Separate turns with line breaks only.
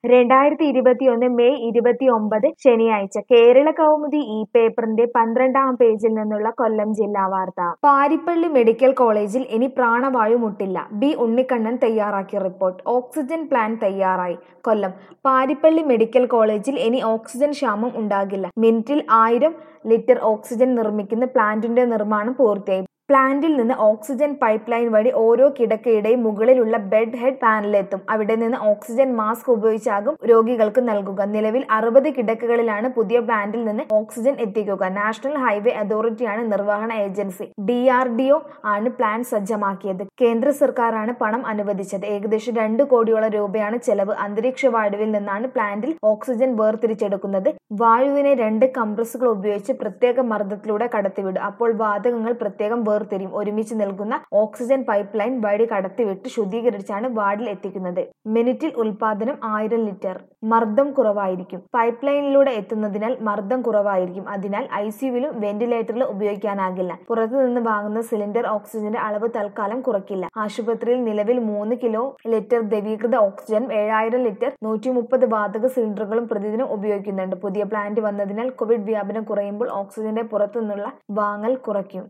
രണ്ടായിരത്തി ഇരുപത്തിയൊന്ന് മെയ് ഇരുപത്തിയൊമ്പത് ശനിയാഴ്ച കേരള കൗമുദി ഈ പേപ്പറിന്റെ പന്ത്രണ്ടാം പേജിൽ നിന്നുള്ള കൊല്ലം ജില്ലാ വാർത്ത പാരിപ്പള്ളി മെഡിക്കൽ കോളേജിൽ ഇനി പ്രാണവായു മുട്ടില്ല ബി ഉണ്ണിക്കണ്ണൻ തയ്യാറാക്കിയ റിപ്പോർട്ട് ഓക്സിജൻ പ്ലാൻ തയ്യാറായി കൊല്ലം പാരിപ്പള്ളി മെഡിക്കൽ കോളേജിൽ ഇനി ഓക്സിജൻ ക്ഷാമം ഉണ്ടാകില്ല മിനിറ്റിൽ ആയിരം ലിറ്റർ ഓക്സിജൻ നിർമ്മിക്കുന്ന പ്ലാന്റിന്റെ നിർമ്മാണം പൂർത്തിയായി പ്ലാന്റിൽ നിന്ന് ഓക്സിജൻ പൈപ്പ് ലൈൻ വഴി ഓരോ കിടക്കയുടെയും മുകളിലുള്ള ബെഡ് ഹെഡ് പാനലെത്തും അവിടെ നിന്ന് ഓക്സിജൻ മാസ്ക് ഉപയോഗിച്ചാകും രോഗികൾക്ക് നൽകുക നിലവിൽ അറുപത് കിടക്കകളിലാണ് പുതിയ പ്ലാന്റിൽ നിന്ന് ഓക്സിജൻ എത്തിക്കുക നാഷണൽ ഹൈവേ അതോറിറ്റിയാണ് നിർവഹണ agency D R D O ആണ് പ്ലാൻ സജ്ജമാക്കിയത് കേന്ദ്ര സർക്കാരാണ് പണം അനുവദിച്ചത് ഏകദേശം രണ്ട് കോടിയോളം രൂപയാണ് ചെലവ് അന്തരീക്ഷ വായുവിൽ നിന്നാണ് പ്ലാന്റിൽ ഓക്സിജൻ വേർതിരിച്ചെടുക്കുന്നത് വായുവിനെ രണ്ട് കംപ്രസുകൾ ഉപയോഗിച്ച് പ്രത്യേക മർദ്ദത്തിലൂടെ കടത്തിവിടും അപ്പോൾ വാതകങ്ങൾ പ്രത്യേകം വേർതിരിയും ഒരുമിച്ച് നൽകുന്ന ഓക്സിജൻ പൈപ്പ് ലൈൻ വഴി കടത്തിവിട്ട് ശുദ്ധീകരിച്ചാണ് വാർഡിൽ എത്തിക്കുന്നത് മിനിറ്റിൽ ഉൽപാദനം ആയിരം ലിറ്റർ മർദ്ദം കുറവായിരിക്കും പൈപ്പ് ലൈനിലൂടെ എത്തുന്നതിനാൽ മർദ്ദം കുറവായിരിക്കും അതിനാൽ ഐ സിയുവിലും വെന്റിലേറ്ററിലും ഉപയോഗിക്കാനാകില്ല പുറത്തു നിന്ന് വാങ്ങുന്ന സിലിണ്ടർ ഓക്സിജന്റെ അളവ് തൽക്കാലം കുറയ്ക്കില്ല ആശുപത്രിയിൽ നിലവിൽ മൂന്ന് കിലോ ലിറ്റർ ദ്രവീകൃത ഓക്സിജനും ഏഴായിരം ലിറ്റർ നൂറ്റി മുപ്പത് വാതക സിലിണ്ടറുകളും പ്രതിദിനം ഉപയോഗിക്കുന്നുണ്ട് പുതിയ പ്ലാന്റ് വന്നതിനാൽ കോവിഡ് വ്യാപനം കുറയുമ്പോൾ ഓക്സിജന്റെ പുറത്തുനിന്നുള്ള വാങ്ങൽ കുറയ്ക്കും